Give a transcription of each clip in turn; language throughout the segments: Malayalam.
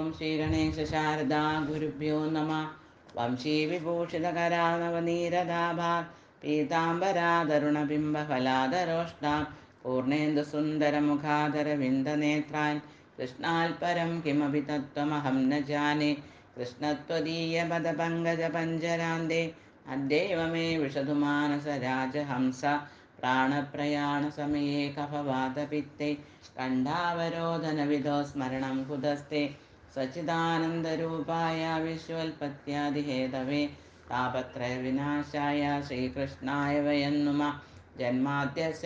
ഓം ശ്രീ ഗണേശ ശാരദാ ഗുരുഭ്യോ നമ വംശീ വിഭൂഷിതകരാ നവനീരദാഭാ പീതാംബരാതരുണബിംബഫലാദരോഷ്ടാ പൂർണേന്ദുസുന്ദരമുഖാധരവിന്ദനേത്രാൻ കൃഷ്ണാൽപരം കിമപി തത്വമഹം ന ജാനെ കൃഷ്ണത്വദീയപദപങ്കജപഞ്ചരാന്തേ അദ്യൈവ മേ വിശതു മാനസരാജഹംസ പ്രാണപ്രയാണസമയേ കഫവാതപിത്തേ കണ്ഠാവരോധനവിധോ സ്മരണം കുതസ്തേ സച്ചിദാനന്ദരൂപായ വിശ്വൽപത്യാദിഹേതവേ താപത്രയവിനാശായ ശ്രീകൃഷ്ണായ വയം നുമ ജന്മാദ്യസ്യ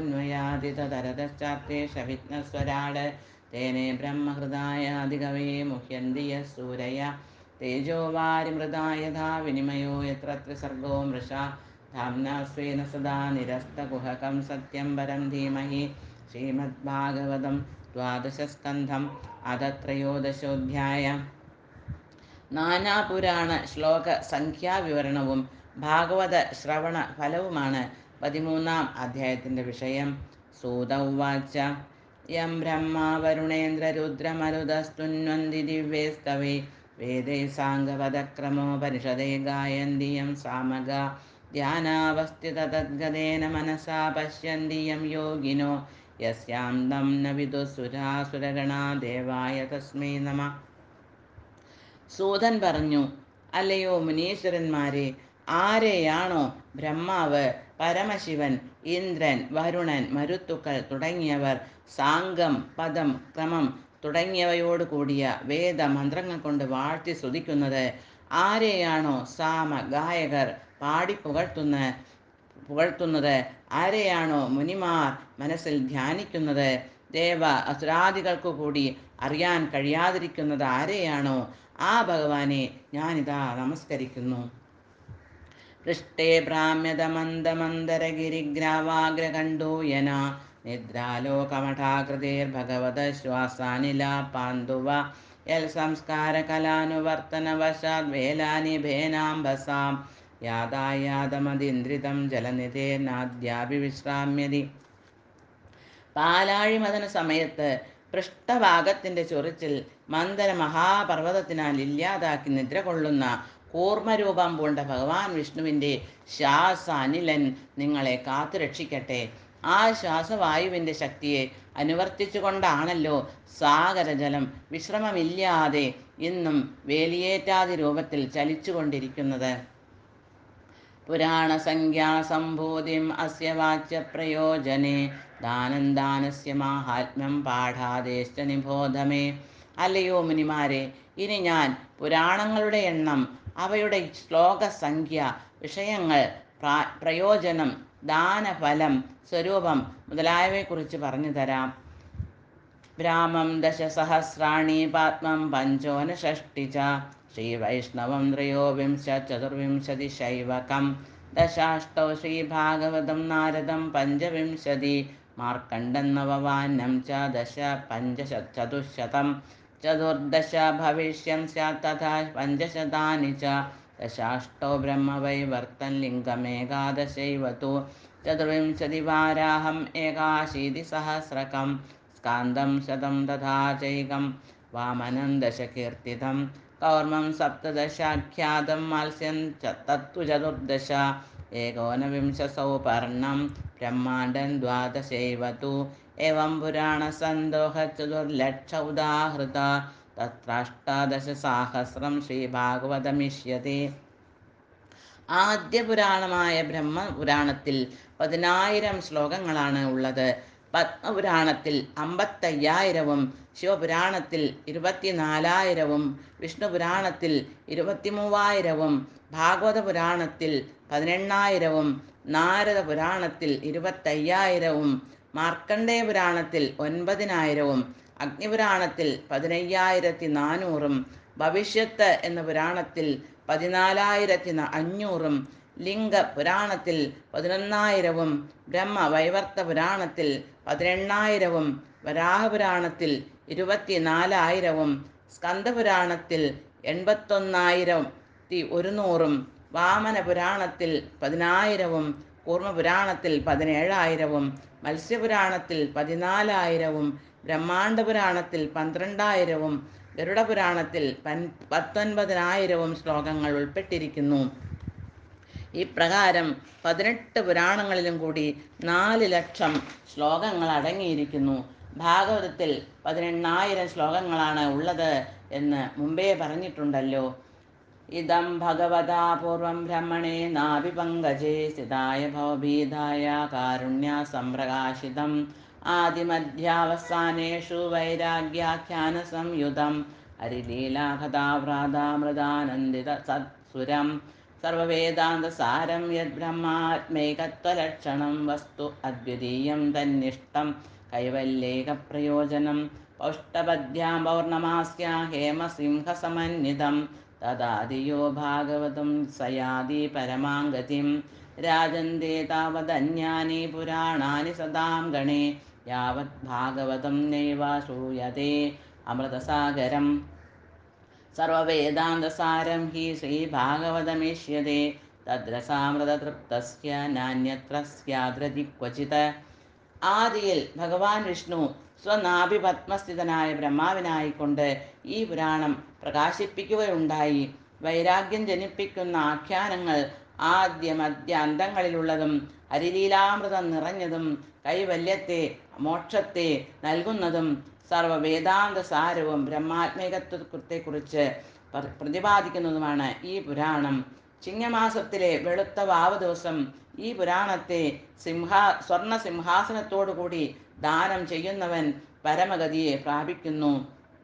യതോന്വയാദിതരതശ്ചാത്തേഷവിഘ്നസ്വരാട് തേനെ ബ്രഹ്മഹൃദായാദികവേ മുഹ്യന്തി യः സൂരയ തേജോ വാരിമൃതാ യഥാ വിനിമയോ യത്ര ത്രിസർഗോ മൃഷാ ധാംനാ സ്വേന സദാ നിരസ്തകുഹകം സത്യം പരം ധീമഹി ശ്രീമദ്ഭാഗവതം ദ്വാദശസ്കന്ധം അഥ ത്രയോദശോധ്യായ നാനാപുരാണ ശ്ലോക സംഖ്യാവിവരണവും ഭാഗവത ശ്രവണ ഫലവുമാണ് പതിമൂന്നാം അധ്യായത്തിൻ്റെ വിഷയം സൂത ഉവാച യം ബ്രഹ്മ വരുണേന്ദ്രരുദ്രമരുതസ്തുന്വന്തി ദിവ്യേസ്തവേ വേദേ സാംഗപദക്രമോപനിഷദേ ഗായന്തി യം സാമഗ ധ്യാനാവസ്ഥിത തദ്ഗതേന മനസാ പശ്യന്തി യം യോഗിനോ യസ്യാം തം ന വിദുസുരാസുരഗണാ ദേവായ തസ്മൈ നമ സൂതൻ പറഞ്ഞു അല്ലയോ മുനീശ്വരന്മാരെ ആരെയാണോ ബ്രഹ്മാവ് പരമശിവൻ ഇന്ദ്രൻ വരുണൻ മരുത്തുക്കൾ തുടങ്ങിയവർ സാംഗം പദം ക്രമം തുടങ്ങിയവയോട് കൂടിയ വേദമന്ത്രങ്ങൾ കൊണ്ട് വാഴ്ത്തി സ്തുതിക്കുന്നത് ആരെയാണോ സാമ ഗായകർ പാടി പുകഴ്ത്തുന്ന പുകഴ്ത്തുന്നത് ആരെയാണോ മുനിമാർ മനസ്സിൽ ധ്യാനിക്കുന്നത് ദേവ അസുരാദികൾക്കു കൂടി അറിയാൻ കഴിയാതിരിക്കുന്നത് ആരെയാണോ ആ ഭഗവാനെ ഞാനിതാ നമസ്കരിക്കുന്നു പൃഷ്ടേ ഭ്രാമ്യതമന്ദമന്ദരഗിരിഗ്രാവാഗ്രകണ്ഠൂയന നിദ്രാലോകമഠാകൃതിർഭഗവത ശ്വാസാനില പാന്തുവ യൽ സംസ്കാരകലാനുവർത്തനവശാത് വേലാനി ഭേനാംബസാം യാതായാതമതിന്ദ്രിതം ജലനിധേനാദ്യാഭിവിശ്രാമ്യതി പാലാഴിമതന സമയത്ത് പൃഷ്ഠഭാഗത്തിൻ്റെ ചൊറിച്ചിൽ മന്ദര മഹാപർവ്വതത്തിനാൽ ഇല്ലാതാക്കി നിദ്ര കൊള്ളുന്ന കൂർമ്മരൂപം പൂണ്ട ഭഗവാൻ വിഷ്ണുവിൻ്റെ ശ്വാസ അനിലൻ നിങ്ങളെ കാത്തുരക്ഷിക്കട്ടെ ആ ശ്വാസവായുവിൻ്റെ ശക്തിയെ അനുവർത്തിച്ചുകൊണ്ടാണല്ലോ സാഗരജലം വിശ്രമമില്ലാതെ ഇന്നും വേലിയേറ്റാതി രൂപത്തിൽ ചലിച്ചുകൊണ്ടിരിക്കുന്നത് പുരാണസംഖ്യാസംഭൂതിം അസ്യ വാച്യപ്രയോജനെ ദാനം ദാനസ്യ മാഹാത്മ്യം പാഠാദേശ നിബോധമേ അല്ലയോ മുനിമാരെ ഇനി ഞാൻ പുരാണങ്ങളുടെ എണ്ണം അവയുടെ ശ്ലോകസംഖ്യ വിഷയങ്ങൾ പ്രാ- പ്രയോജനം ദാനഫലം സ്വരൂപം മുതലായവയെക്കുറിച്ച് പറഞ്ഞു തരാം ബ്രാഹ്മം ദശസഹസ്രാണി പാത്മം പഞ്ചോനഷഷ്ടി ച ശ്രീവൈഷ്ണവം ത്രയോവിംശ ചതുർവിംശതി ശൈവകം ദശാഷ്ടൗ ശ്രീഭാഗവതം നാരദം പഞ്ചവിംശതി മാർക്കണ്ഡം നവവാന്നം ച ദശ പഞ്ചശ ചതുശതം ചതുർദശ ഭവിഷ്യം സ്യാत् തഥാ പഞ്ചശതാനി ച ദശാഷ്ടോ ബ്രഹ്മവൈവർത്തൻ ലിംഗമേകാദശൈവ തു ചതുർവിംശതി വാരാഹം ഏകാശീതിസഹസ്രകം സ്കാന്തം ശതം തഥാ ചൈകം വാമനം ദശകീർത്തിതം കൗർമം സപ്തദശാഖ്യാതം മത്സ്യം ച തത്തു ചതുർദശ ഏകോനവിംശസൗ പർണം ബ്രഹ്മാണ്ഡം ദ്വാദശൈവ തു एवं पुराणसन्दोहचतुर्लक्ष उदाहृत तत्राष्टादशसाहस्रं ശ്രീഭാഗവതമിഷ്യത്തെ ആദ്യ പുരാണമായ ബ്രഹ്മപുരാണത്തിൽ പതിനായിരം ശ്ലോകങ്ങളാണ് ഉള്ളത് പത്മപുരാണത്തിൽ അമ്പത്തയ്യായിരവും ശിവപുരാണത്തിൽ ഇരുപത്തിനാലായിരവും വിഷ്ണുപുരാണത്തിൽ ഇരുപത്തിമൂവായിരവും ഭാഗവത പുരാണത്തിൽ പതിനെണ്ണായിരവും നാരദ പുരാണത്തിൽ ഇരുപത്തയ്യായിരവും മാർക്കണ്ഡേയ പുരാണത്തിൽ ഒൻപതിനായിരവും അഗ്നിപുരാണത്തിൽ പതിനയ്യായിരത്തി നാനൂറും ഭവിഷ്യത്ത് എന്ന പുരാണത്തിൽ പതിനാലായിരത്തി ന- അഞ്ഞൂറും ലിംഗ പുരാണത്തിൽ പതിനൊന്നായിരവും ബ്രഹ്മവൈവർത്ത പുരാണത്തിൽ പതിനെണ്ണായിരവും വരാഹപുരാണത്തിൽ ഇരുപത്തിനാലായിരവും സ്കന്ദപുരാണത്തിൽ എൺപത്തൊന്നായിരത്തി ഒരുന്നൂറും വാമന പുരാണത്തിൽ പതിനായിരവും കൂർമ്മപുരാണത്തിൽ പതിനേഴായിരവും മത്സ്യപുരാണത്തിൽ പതിനാലായിരവും ബ്രഹ്മാണ്ഡ പുരാണത്തിൽ പന്ത്രണ്ടായിരവും ഗരുഡ പുരാണത്തിൽ പൻ പത്തൊൻപതിനായിരവും ശ്ലോകങ്ങൾ ഉൾപ്പെട്ടിരിക്കുന്നു ഇപ്രകാരം പതിനെട്ട് പുരാണങ്ങളിലും കൂടി നാല് ലക്ഷം ശ്ലോകങ്ങൾ അടങ്ങിയിരിക്കുന്നു ഭാഗവതത്തിൽ പതിനെണ്ണായിരം ശ്ലോകങ്ങളാണ് ഉള്ളത് എന്ന് മുമ്പേ പറഞ്ഞിട്ടുണ്ടല്ലോ ഇതം ഭഗവതാ പൂർവം ബ്രഹ്മണേ നാഭിപങ്കജേ സ്ഥിതായ ഭവഭീതായ കാരുണ്യ സംപ്രകാശിതം ആദിമധ്യാവസാനേഷു വൈരാഗ്യാഖ്യാന സംയുതം ഹരിലീലാകഥാവ്രാതാമൃതാനന്ദിത സത്സുരം സർവവേദാന്തസാരം യദ്ബ്രഹ്മാത്മൈകത്വലക്ഷണം വസ്തു അദ്വിതീയം തന്നിഷ്ടം കൈവല്യേകപ്രയോജനം പൗഷ്ടപദ്യാം പൗർണമാസ്യ ഹേമസിംഹസമന്വിതം തദാദിയോ ഭാഗവതം സയാതി പരമാംഗതിം രാജന്തേ താവദന്യാനി പുരാണാനി സദാം ഗണേ യാവത് ഭാഗവതം നൈവ ശ്രൂയത്തെ അമൃതസാഗരം സർവവേദാന്തസാരം ഹി ശ്രീഭാഗവതമിഷ്യത്തെ തദ്രസാമൃതതൃപ്തസ്യ നാന്യത്ര സ്യാദ്രതി ക്വചിത് ആദിയിൽ ഭഗവാൻ വിഷ്ണു സ്വനാഭിപത്മസ്ഥിതനായ ബ്രഹ്മാവിനായിക്കൊണ്ട് ഈ പുരാണം പ്രകാശിപ്പിക്കുകയുണ്ടായി വൈരാഗ്യം ജനിപ്പിക്കുന്ന ആഖ്യാനങ്ങൾ ആദ്യ മധ്യ അന്തങ്ങളിലുള്ളതും ഹരിലീലാമൃതം നിറഞ്ഞതും കൈവല്യത്തെ മോക്ഷത്തെ നൽകുന്നതും സർവവേദാന്ത സാരവും ബ്രഹ്മാത്മികത്വത്തെക്കുറിച്ച് പ്ര- പ്രതിപാദിക്കുന്നതുമാണ് ഈ പുരാണം ചിങ്ങമാസത്തിലെ വെളുത്ത വാവ് ദിവസം ഈ പുരാണത്തെ സിംഹാ സ്വർണ സിംഹാസനത്തോടുകൂടി ദാനം ചെയ്യുന്നവൻ പരമഗതിയെ പ്രാപിക്കുന്നു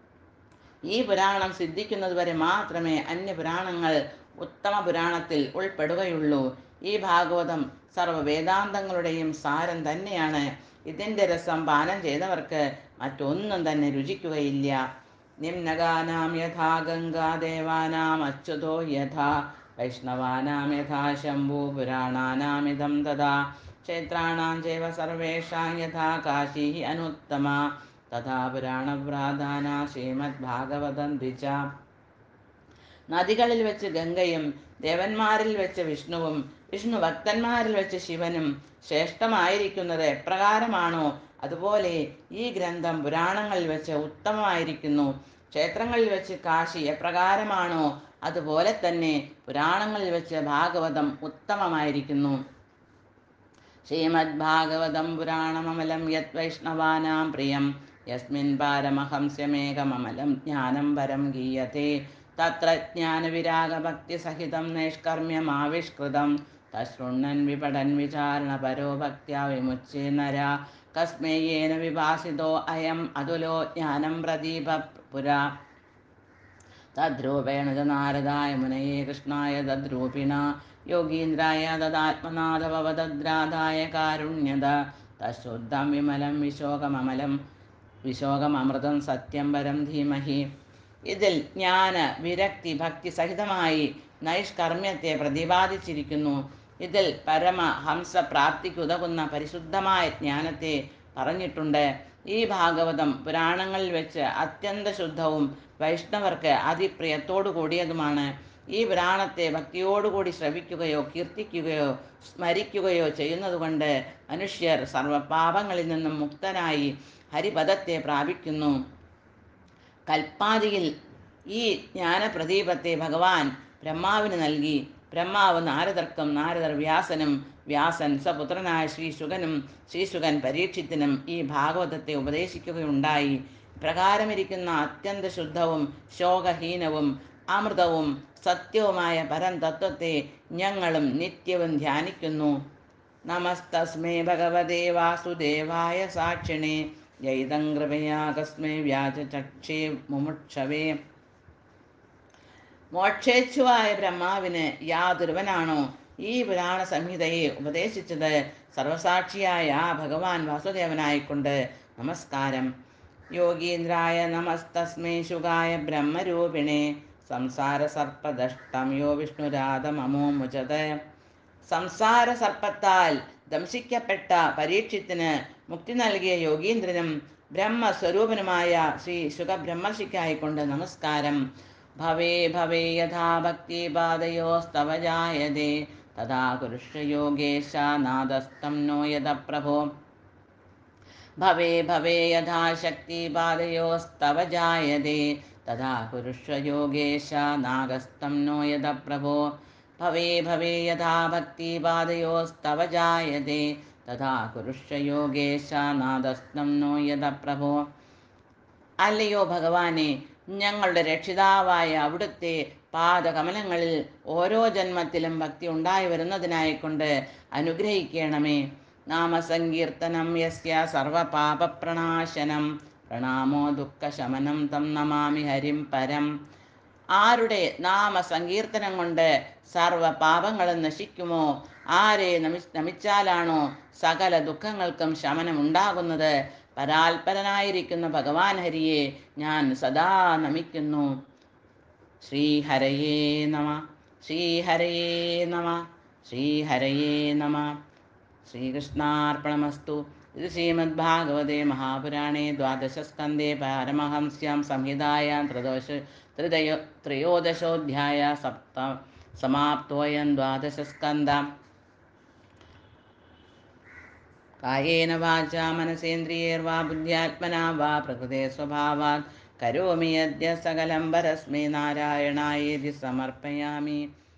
ഈ പുരാണം സിദ്ധിക്കുന്നതുവരെ മാത്രമേ അന്യപുരാണങ്ങൾ ഉത്തമ പുരാണത്തിൽ ഉൾപ്പെടുകയുള്ളൂ ഈ ഭാഗവതം സർവ്വവേദാന്തങ്ങളുടെയും സാരം തന്നെയാണ് ഇതിൻ്റെ രസം പാനം ചെയ്തവർക്ക് മറ്റൊന്നും തന്നെ രുചിക്കുകയില്ല നിമ്നഗാനാം യഥാ ഗംഗാദേവാനാം അച്യുതോ യഥാ വൈഷ്ണവാനാം യഥാ ശംഭു പുരാണാനാമിതം തഥാ ക്ഷേത്രാണാം ചൈവ സർവേഷാം യഥാ കാശി അനുത്തമ തഥാ പുരാണപ്രാധാന ശ്രീമദ് ഭാഗവതം ദ്വിജ നദികളിൽ വെച്ച് ഗംഗയും ദേവന്മാരിൽ വെച്ച് വിഷ്ണുവും വിഷ്ണു ഭക്തന്മാരിൽ വെച്ച് ശിവനും ശ്രേഷ്ഠമായിരിക്കുന്നത് എപ്രകാരമാണോ അതുപോലെ ഈ ഗ്രന്ഥം പുരാണങ്ങളിൽ വെച്ച് ഉത്തമമായിരിക്കുന്നു ക്ഷേത്രങ്ങളിൽ വെച്ച് കാശി എപ്രകാരമാണോ അതുപോലെ തന്നെ പുരാണങ്ങളിൽ വെച്ച് ഭാഗവതം ഉത്തമമായിരിക്കുന്നു ശ്രീമദ്ഭാഗവതം പുരാണമമലം യത് വൈഷ്ണവാനാം പ്രിയം യസ്മിൻ പാരമഹംസ്യമേകമമലം ജ്ഞാനം പരം ഗീയത്തെ തത്ര ജ്ഞാനവിരാഗഭക്തിസഹിതം നൈഷ്കർമ്മ്യമാവിഷ്കൃതം തശൃണ്ണൻ വിപടൻ വിചാരണപരോ ഭക്ത്യാ വിമുച്ചേ നര കസ്മേയേന വിഭാസിതോ അയം അതുലോ ജ്ഞാനം പ്രദീപ പുരാ തദ്രൂപേണ ച നാരദായ മുനയേ കൃഷ്ണായ തദ്രൂപിണ യോഗീന്ദ്രായ തദാത്മനാഥഭവതദ്രാധായ കാരുണ്യത തശുദ്ധം വിമലം വിശോകമമലം വിശോകമമൃതം സത്യം പരം ധീമഹി ഇതിൽ ജ്ഞാന വിരക്തി ഭക്തി സഹിതമായി നൈഷ്കർമ്മ്യത്തെ പ്രതിപാദിച്ചിരിക്കുന്നു ഇതിൽ പരമ ഹംസ പ്രാപ്തിക്ക് ഉതകുന്ന പരിശുദ്ധമായ ജ്ഞാനത്തെ പറഞ്ഞിട്ടുണ്ട് ഈ ഭാഗവതം പുരാണങ്ങളിൽ വെച്ച് അത്യന്ത ശുദ്ധവും വൈഷ്ണവർക്ക് അതിപ്രിയത്തോടു കൂടിയതുമാണ് ഈ പുരാണത്തെ ഭക്തിയോടുകൂടി ശ്രവിക്കുകയോ കീർത്തിക്കുകയോ സ്മരിക്കുകയോ ചെയ്യുന്നതുകൊണ്ട് മനുഷ്യർ സർവപാപങ്ങളിൽ നിന്നും മുക്തനായി ഹരിപദത്തെ പ്രാപിക്കുന്നു കൽപ്പാതിയിൽ ഈ ജ്ഞാനപ്രദീപത്തെ ഭഗവാൻ ബ്രഹ്മാവിന് നൽകി ബ്രഹ്മാവ് നാരദർക്കും നാരദർ വ്യാസനും വ്യാസൻ സ്വപുത്രനായ ശ്രീശുകനും ശ്രീശുകൻ പരീക്ഷിത്തിനും ഈ ഭാഗവതത്തെ ഉപദേശിക്കുകയുണ്ടായി പ്രകാരമിരിക്കുന്ന അത്യന്ത ശുദ്ധവും ശോകഹീനവും അമൃതവും സത്യവുമായ പരം തത്വത്തെ ഞങ്ങളും നിത്യവും ധ്യാനിക്കുന്നു നമസ്തസ്മേ ഭഗവതേ വാസുദേവായ സാക്ഷിണേ ജൈതം കൃപയാ കസ്മേ വ്യാജചക്ഷേ മുമുക്ഷവേ മോക്ഷേച്ഛുവായ ബ്രഹ്മാവിന് യാതൊരുവനാണോ ഈ പുരാണ സംഹിതയെ ഉപദേശിച്ചത് സർവസാക്ഷിയായ ആ ഭഗവാൻ വാസുദേവനായിക്കൊണ്ട് നമസ്കാരം യോഗീന്ദ്രായ നമസ്തസ്മൈ ശുഗായ ബ്രഹ്മരൂപിണേ സംസാര സർപ്പദഷ്ടം യോ വിഷ്ണുരാധമമോ മുചത് സംസാര സർപ്പത്താൽ ദംശിക്കപ്പെട്ട പരീക്ഷത്തിന് മുക്തി നൽകിയ യോഗീന്ദ്രനും ബ്രഹ്മസ്വരൂപനുമായ ശ്രീ സുഖബ്രഹ്മർഷിക്കായിക്കൊണ്ട് നമസ്കാരം ഭവേ ഭവേ യഥാ ഭക്തി പാദയോസ്തവ ജായതേ തഥാ കുരുഷ യോഗേശ നാദസ്തം നോ യഥ പ്രഭോ ഭവേ ഭവേ യഥാശക്തി ബാധയോസ്തവ ജായതേ തഥാ കുരുഷ്വ യോഗേശ നാഗസ്തം നോ യത പ്രഭോ ഭവേ ഭവേ യഥാ ഭക്തി ബാധയോസ്തവ ജായതേ തഥാ കുരുഷ്വ യോഗേശ നാദസ്തം നോ യത പ്രഭോ അല്ലയോ ഭഗവാനെ ഞങ്ങളുടെ രക്ഷിതാവായ അവിടുത്തെ പാദകമലങ്ങളിൽ ഓരോ ജന്മത്തിലും ഭക്തി ഉണ്ടായി വരുന്നതിനായിക്കൊണ്ട് അനുഗ്രഹിക്കണമേ നാമസങ്കീർത്തനം യസ്യ സർവപാപപ്രണാശനം പ്രണാമോ ദുഃഖശമനം തം നമാമി ഹരിം പരം ആരുടെ നാമസങ്കീർത്തനം കൊണ്ട് സർവ പാപങ്ങളും നശിക്കുമോ ആരെ നമി നമിച്ചാലാണോ സകല ദുഃഖങ്ങൾക്കും ശമനം ഉണ്ടാകുന്നത് പരാൽപരനായിരിക്കുന്ന ഭഗവാൻ ഹരിയെ ഞാൻ സദാ നമിക്കുന്നു ശ്രീഹരയേ നമ ശ്രീഹരയേ നമ ശ്രീഹരയേ നമ ശ്രീകൃഷ്ണാർപ്പണമസ്തു ഇത് ശ്രീമദ്ഭാഗവതേ മഹാപുരാണേ ദ്വാദശസ്കന്ധേ പാരമഹംസ്യാം സംഹിതായാം ത്രദോഷ ത്രിതയോ ത്രയോദശോധ്യായ സപ്ത സമാപ്തോയം ദ്വാദശസ്കന്ധം കായേന വാച മനസേന്ദ്രിയേർവാ ബുദ്ധ്യാത്മനാ വാ പ്രകൃതേ സ്വഭാവാത് കരോമി യദ്യ സകലം പരസ്മൈ നാരായണായേതി സമർപ്പയാമി